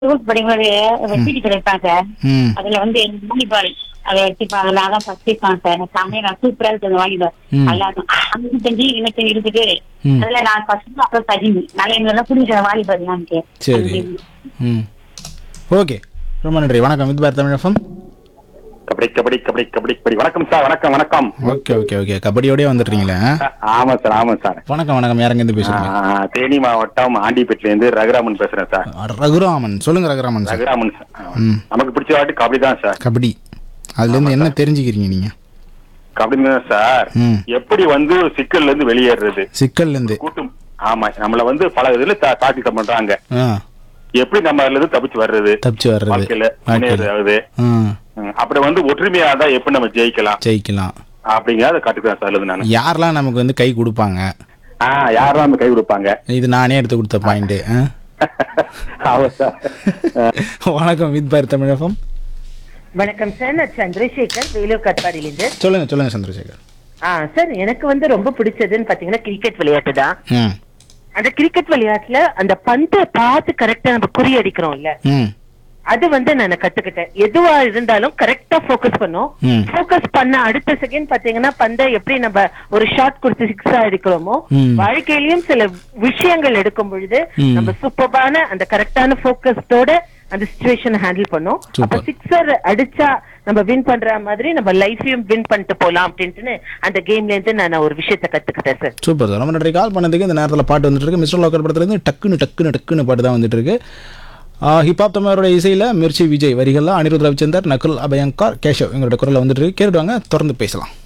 School படிக்கும்போது வெட்டி கிடைப்பாங்க சார் ம் அதுல வந்து வாலிபால் அதை வச்சுப்பாங்க நான் தான் ஃபர்ஸ்ட் இருக்கான் சார் எனக்கு செம்மையா நான் சூப்பரா இருக்கு அந்த வாலிபால் ம். நல்லா இருக்கும் அஞ்சு செஞ்சு எனக்கு இருக்குது ம். அதுல நான் ஃபர்ஸ்ட் அப்புறம் சஜினி நல்லா எங்களுக்கு பிடிச்ச வாலிபால் எனக்கு சரி ம் ஓகே ரொம்ப நன்றி வணக்கம் வித் பார் தமிழ் எஃப்எம் கபடி கபடி கபடி கபடி கபடி வணக்கம் சார் வணக்கம் வணக்கம் ஓகே ஓகே ஓகே கபடியோடய வந்துடுறீங்களே ஆமா சார் ஆமா சார் வணக்கம் வணக்கம் யாருங்கேருந்து பேசுறீங்க ஆ, தேனி மாவட்டம் ஆண்டிப்பேட்டில இருந்து ரகுராமன் பேசுறேன் சார் ரகுராமன் சொல்லுங்க ரகுராமன் சார் ரகுராமன் சார் ஆ, ம். நமக்கு பிடிச்ச வாட்டி கபடி தான் சார் கபடி அதுலேருந்து என்ன தெரிஞ்சுக்கிறீங்க நீங்கள் கபடி தான் சார் ம். எப்படி வந்து சிக்கல்ல இருந்து வெளியேறது சிக்கல்லேருந்து கூட்டம் ஆமா நம்மள வந்து பல இதுல தா- தாக்கிட்ட பண்றாங்க ஆ எப்படி நம்ம அதுல இருந்து தப்பிச்சு வர்றது தப்பிச்சு வர்றது வாழ்க்கையில வாழ்க்கையில. முன்னேறது ஆ ம், அப்படி வந்து ஒற்றுமையா தான் எப்படி நம்ம ஜெயிக்கலாம் ஜெயிக்கலாம் அப்படிங்கறத காட்டுக்கிறேன் சார் அதுல நானு யாரெல்லாம் நமக்கு வந்து கை கொடுப்பாங்க ஆ யாரெல்லாம் நம்ம கை கொடுப்பாங்க இது நானே எடுத்து கொடுத்த பாயிண்ட் ஆமா சார் ஆ. வணக்கம் வித் பார் தமிழ் எஃப்எம் வணக்கம் சார் நான் சந்திரசேகர் வேலூர் கட்பாடியிலிருந்து சொல்லுங்க சொல்லுங்க சந்திரசேகர் ஆ சார் எனக்கு வந்து ரொம்ப பிடிச்சதுன்னு பாத்தீங்கன்னா கிரிக்கெட் விளையாட்டு தான் ம் அந்த கிரிக்கெட் விளையாட்டுல அந்த பந்தை பார்த்து கரெக்டா நம்ம குறி அடிக்கிறோம்ல ம் அது வந்து நான் கத்துக்கிட்டேன் எதுவா இருந்தாலும் கரெக்டா ஃபோக்கஸ் பண்ணும் ம். ஃபோக்கஸ் பண்ண அடுத்த செகண்ட் பாத்தீங்கன்னா பந்தை எப்படி நம்ம ஒரு ஷாட் கொடுத்து சிக்ஸா அடிக்கிறோமோ ம். வாழ்க்கையிலயும் சில விஷயங்கள் எடுக்கும் பொழுது ம். நம்ம சூப்பரான அந்த கரெக்டான ஃபோக்கஸ்டோட அந்த சுச்சுவேஷன் ஹேண்டில் பண்ணும் Super. அப்ப சிக்ஸர் அடிச்சா நம்ம வின் பண்ற மாதிரி நம்ம லைஃபையும் வின் பண்ணிட்டு போலாம் அப்படின்ட்டு அந்த கேம்ல இருந்து நான் ஒரு விஷயத்த கத்துக்கிட்டேன் சார் சூப்பர் சார் ரொம்ப நன்றி கால் பண்ணதுக்கு இந்த நேரத்தில் பாட்டு வந்துட்டு இருக்கு மிஸ்டர் லோக்கல் படத்துலேருந்து டக்குன்னு டக்குன்னு டக்குன்னு பாட்டு தான் வந்துட்டு இருக்கு ஹிப்ஹாப் தமிழரோட இசையில் மிர்ச்சி விஜய் வரிகள்லாம் அனிருத் ரவிச்சந்தர் நகுல் அபயங்கர் கேஷவ் எங்களோட குரலில் வந்துட்டு இருக்கு கேட்டுவாங்க தொடர்ந்து பேசலாம்